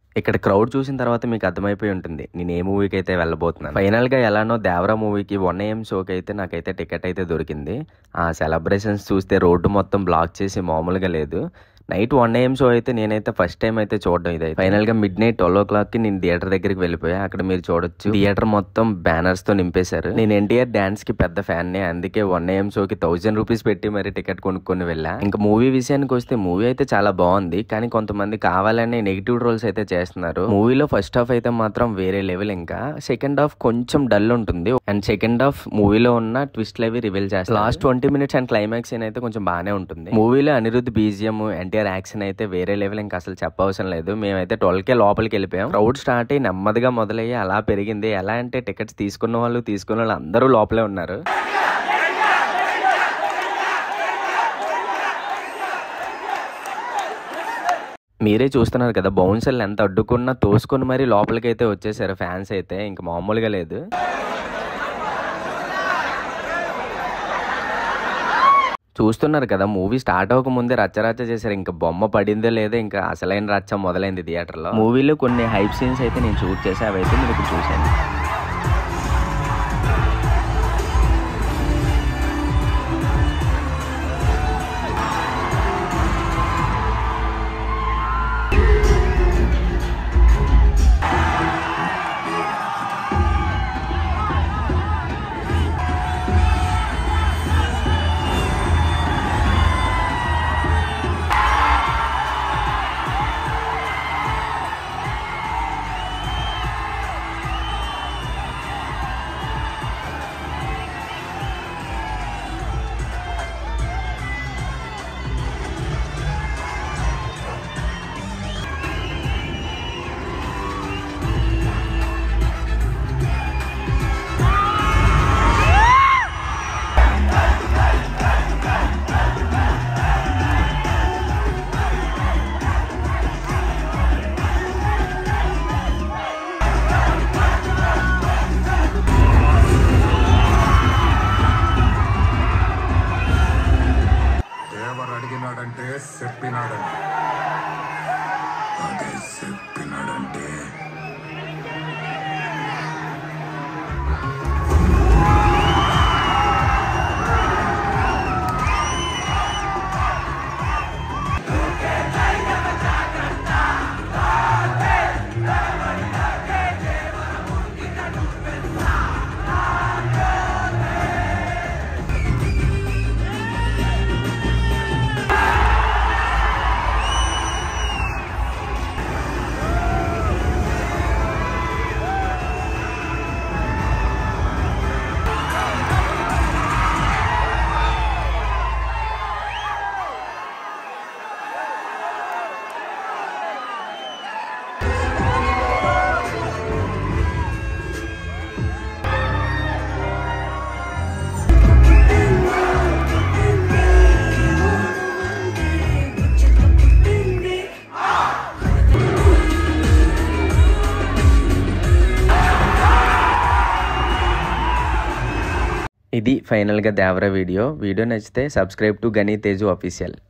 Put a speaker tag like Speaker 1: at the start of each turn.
Speaker 1: ఇక్కడ క్రౌడ్ చూసిన తర్వాత మీకు అర్థమైపోయి ఉంటుంది నేను ఏ మూవీకి అయితే వెళ్ళబోతున్నాను ఫైనల్ గా ఎలానో దేవరా మూవీకి వన్ ఏఎం షోకి అయితే నాకైతే టికెట్ అయితే దొరికింది ఆ సెలబ్రేషన్స్ చూస్తే రోడ్డు మొత్తం బ్లాక్ చేసి మామూలుగా లేదు నైట్ వన్ ఏఎం షో అయితే నేనైతే ఫస్ట్ టైం అయితే చూడడం ఇదైతే ఫైనల్ గా midnight twelve o'clock కి నేను థియేటర్ దగ్గరికి వెళ్ళిపోయా అక్కడ మీరు చూడొచ్చు థియేటర్ మొత్తం బ్యానర్స్ తో నింపేశారు నేను ఎన్టీఆర్ డాన్స్ కి పెద్ద ఫ్యాన్ నే అందుకే వన్ ఏఎం షో కి థౌసండ్ రూపీస్ పెట్టి మరి టికెట్ కొనుక్కొని వెళ్ళా ఇంకా మూవీ విషయానికి వస్తే మూవీ అయితే చాలా బాగుంది కానీ కొంతమంది కావాలని నెగిటివ్ రోల్స్ అయితే చేస్తున్నారు మూవీలో ఫస్ట్ హాఫ్ అయితే మాత్రం వేరే లెవెల్ ఇంకా సెకండ్ హాఫ్ కొంచెం డల్ ఉంటుంది అండ్ సెకండ్ హాఫ్ మూవీలో ఉన్న ట్విస్ట్ అవి రివీల్ చేస్తారు last twenty minutes and climax అయితే కొంచెం బాగానే ఉంటుంది మూవీలో అనిరుద్ధ్ బీజిఎం ఎన్టీఆర్ యాక్షన్ అయితే వేరే లెవెల్ ఇంకా అసలు చెప్పవసరం లేదు మేమైతే ట్వెల్వ్ కే లోపలికి వెళ్ళిపోయాం క్రౌడ్ స్టార్ట్ అయ్యి నెమ్మదిగా మొదలయ్యి అలా పెరిగింది ఎలా అంటే టికెట్స్ తీసుకున్న వాళ్ళు తీసుకున్న వాళ్ళు అందరూ లోపలే ఉన్నారు మీరే చూస్తున్నారు కదా బౌన్సర్లు ఎంత అడ్డుకున్నా తోసుకొని మరీ లోపలికి అయితే వచ్చేసారు ఫ్యాన్స్ అయితే ఇంకా మామూలుగా లేదు చూస్తున్నారు కదా మూవీ స్టార్ట్ అవ్వక ముందే రచ్చరచ్చ చేశారు ఇంకా బొమ్మ పడిందో లేదో ఇంకా అసలైన రచ్చ మొదలైంది థియేటర్లో మూవీలో కొన్ని హైప్ సీన్స్ అయితే నేను షూట్ చేసి అవైతే మీకు చూశాను
Speaker 2: దేవర్ అడిగినాడంటే చెప్పినాడంటే అదే చెప్పినాడంటే
Speaker 1: ఇది ఫైనల్గా దేవరా వీడియో వీడియో నచ్చితే subscribe to Gani Teju official